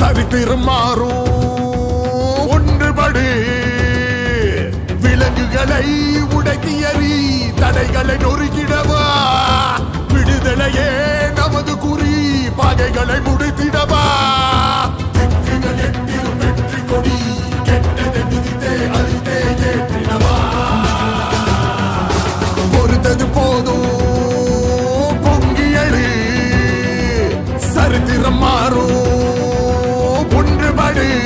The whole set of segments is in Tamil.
சரித்திரம் மாறும் ஒன்றுபடு விலங்குகளை உடைத்தியறி தடைகளை நொறுக்கிடவா விடுதலையே நமது குறி பகைகளை முடித்திடவா திக்குகள் எட்டிலும் வெற்றி கொடி கெட்டதை மிதித்தே அழித்தே ஏற்றிடவா பொறுத்தது போதும் பொங்கி எழு சரித்திரம் மாறும் ஒன்றுபடு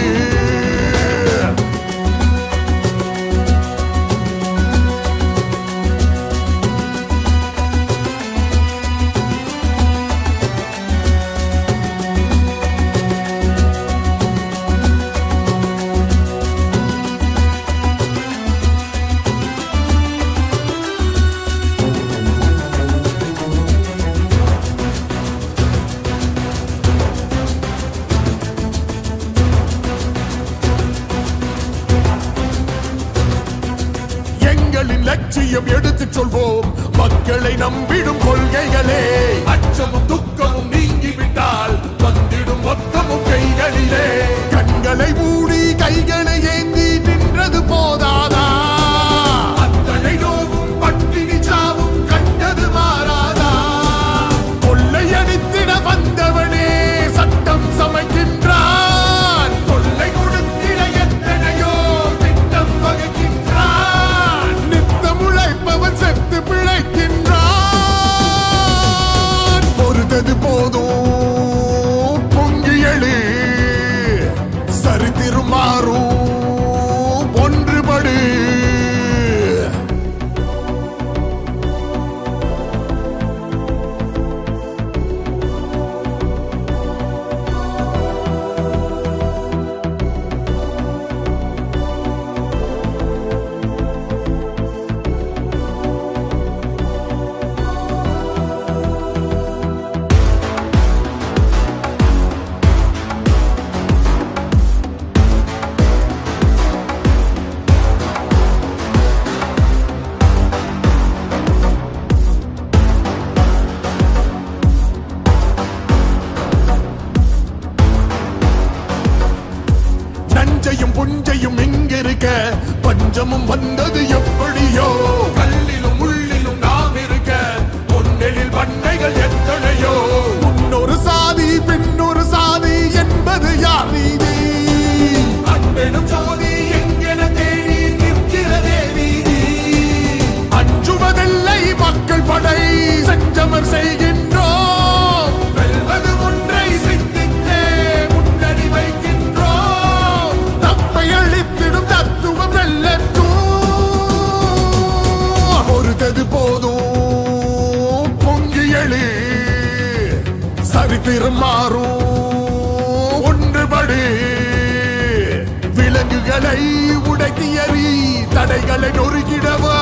எங்களின் லட்சியம் எடுத்துச் சொல்வோம் மக்களை நம்பிடும் கொள்கைகளே அச்சமும் துக்கமும் நீங்கிவிட்டால் வந்திடும் மொத்தமும் கைகளிலே கண்களை மூடி கைகளை ஏந்தி நின்றது போதாதா அத்தனை நோவும் பட்டினி சாவும் கண்டது மாறாதா கொள்ளையடித்திட வந்தவனே சட்டம் சமைக்கின்றான் கொள்ளை கொடுத்திட எத்தனையோ திட்டம் வகுக்கின்றான் நித்தம் உழைப்பவன் செத்து பிழைக்கின்றான் பொறுத்தது போதும் பொங்கி எழு சரித்திரம் மாறும் ஒன்றுபடு நஞ்சையும் புஞ்சையும் இங்கிருக்க பஞ்சமும் வந்தது எப்படியோ கல்லிலும் உள்ளிலும் நாம் இருக்க பொன்னெழில் பண்ணைகள் எத்தனையோ முன்னொரு சாதி பின்னொரு சாதி என்பது யார் நீதி அன்பெனும் ஜோதி எங்கென தேடி நிற்கிறதே வீதி அஞ்சுவதில்லை மக்கள் படை செஞ்சமர் செய்கின்றோம் வெல்வது ஒன்றை சிந்தித்தே முன்னணி வைக்கின்றோம் தப்பை அழித்திடும் தத்துவம் வெல்லட்டும் பொறுத்தது போதும் பொங்கி எழு சரித்திரம் மாறும் ஒன்றுபடு விலங்குகளை உடைத்தியறி தடைகளை நொறுக்கிடவா